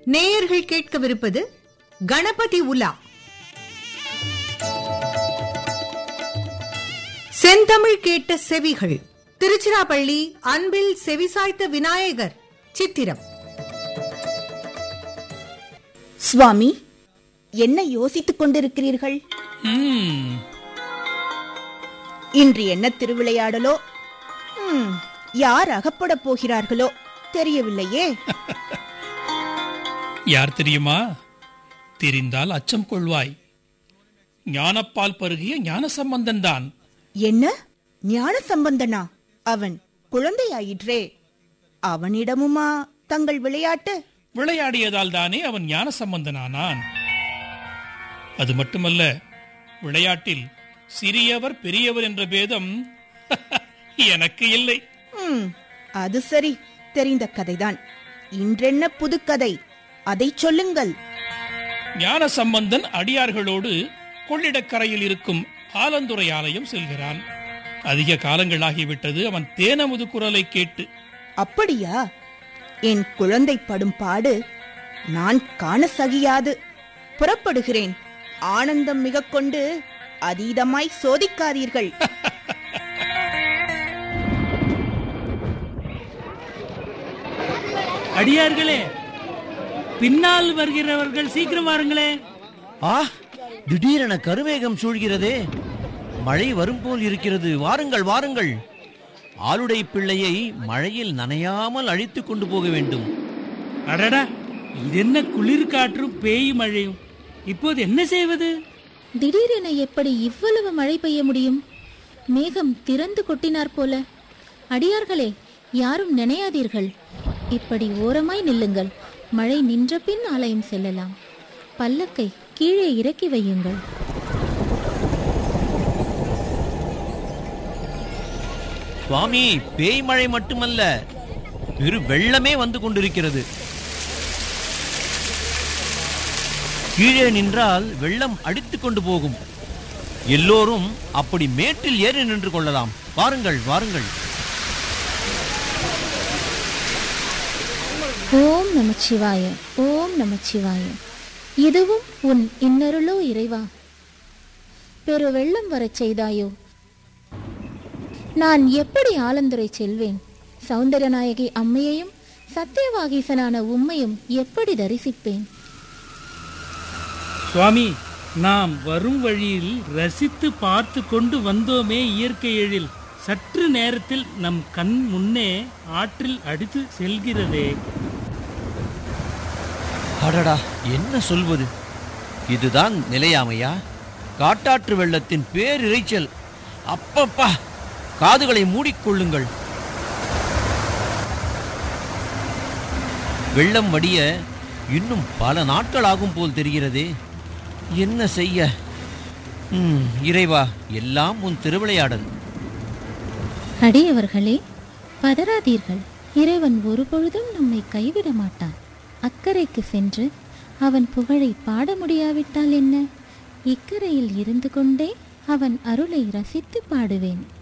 நேயர்கள் கேட்கவிருப்பது கணபதி உலா செந்தமிழ் கேட்ட செவிகள் திருச்சிராப்பள்ளி அன்பில் செவிசாய்த்த விநாயகர் சித்திரம் சுவாமி என்ன யோசித்துக் கொண்டிருக்கிறீர்கள் ம், இன்று என்ன திருவிளையாடலோ ம், யார் அகப்படப் போகிறார்களோ தெரியவில்லையே யார் தெரியுமா தெரிந்தால் அச்சம் கொள்வாய் ஞானப்பால் பருகிய ஞான சம்பந்தன் தான் என்ன ஞான சம்பந்தனா அவன் குழந்தையாயிற்றே அவனிடமுமா தங்கள் விளையாட்டு விளையாடியதால் தானே அவன் ஞான சம்பந்தனானான் அது மட்டுமல்ல விளையாட்டில் சிறியவர் பெரியவர் என்ற பேதம் எனக்கு இல்லை ம், அது சரி தெரிந்த கதைதான் இன்றென்ன புதுக்கதை அதைச் சொல்லுங்கள் ஞான சம்பந்தன் அடியார்களோடு கொள்ளிடக்கரையில் இருக்கும் ஆலந்துறை ஆலயம் செல்கிறான் அதிக காலங்களாகிவிட்டது அவன் தேனமுது குரலை கேட்டு அப்படியா என் குழந்தை படும் பாடு நான் காண சகியாது புறப்படுகிறேன் ஆனந்தம் மிக கொண்டு அதீதமாய் சோதிக்காதீர்கள் அடியார்களே பின்னால் வருகிறவர்கள் சீக்கிரம் வாருங்களே ஆ திடீரென கருமேகம் சூழ்கிறதே மழை வரும் போல் இருக்கிறது வாருங்கள் வாருங்கள் ஆளுடை பிள்ளையை மழையில் நனையாமல் அழைத்துக் கொண்டு போக வேண்டும் அடடா இது என்ன குளிர் காற்றும் பேய் மழையும் இப்போது என்ன செய்வது திடீரென எப்படி இவ்வளவு மழை பெய்ய முடியும் மேகம் திறந்து கொட்டினார் போல அடியார்களே யாரும் நினையாதீர்கள் இப்படி ஓரமாய் நில்லுங்கள் மழை நின்ற பின் ஆலயம் செல்லலாம் பல்லக்கை கீழே இறக்கி வையுங்கள் சுவாமி பேய் மழை மட்டுமல்ல பெரு வெள்ளமே வந்து கொண்டிருக்கிறது கீழே நின்றால் வெள்ளம் அடித்துக் கொண்டு போகும் எல்லோரும் அப்படி மேட்டில் ஏறி நின்று கொள்ளலாம் வாருங்கள் வாருங்கள் ஓம் நமச்சிவாய ஓம் நமச்சிவாய இதுவும் உன் இன்னருளோ இறைவா பெரு வெள்ளம் வரச் செய்தாயோ நான் எப்படி ஆலந்துரை செல்வேன் சௌந்தரநாயகி அம்மையையும் சத்தியவாகீசனான உம்மையும் எப்படி தரிசிப்பேன் சுவாமி நாம் வரும் வழியில் ரசித்து பார்த்து கொண்டு வந்தோமே இயற்கை எழில் சற்று நேரத்தில் நம் கண் முன்னே ஆற்றில் அடித்து செல்கிறதே அடடா என்ன சொல்வது இதுதான் நிலையாமையா காட்டாற்று வெள்ளத்தின் பேரிரைச்சல் அப்பப்பா காதுகளை மூடிக்கொள்ளுங்கள் வெள்ளம் வடிய இன்னும் பல நாட்கள் ஆகும் போல் தெரிகிறதே என்ன செய்ய ம், இறைவா எல்லாம் உன் திருவிளையாடல் அடியவர்களே பதறாதீர்கள் இறைவன் ஒருபொழுதும் நம்மை கைவிட மாட்டான் அக்கறைக்கு சென்று அவன் புகழை பாட முடியாவிட்டால் என்ன இக்கரையில் இருந்து கொண்டே அவன் அருளை ரசித்து பாடுவேன்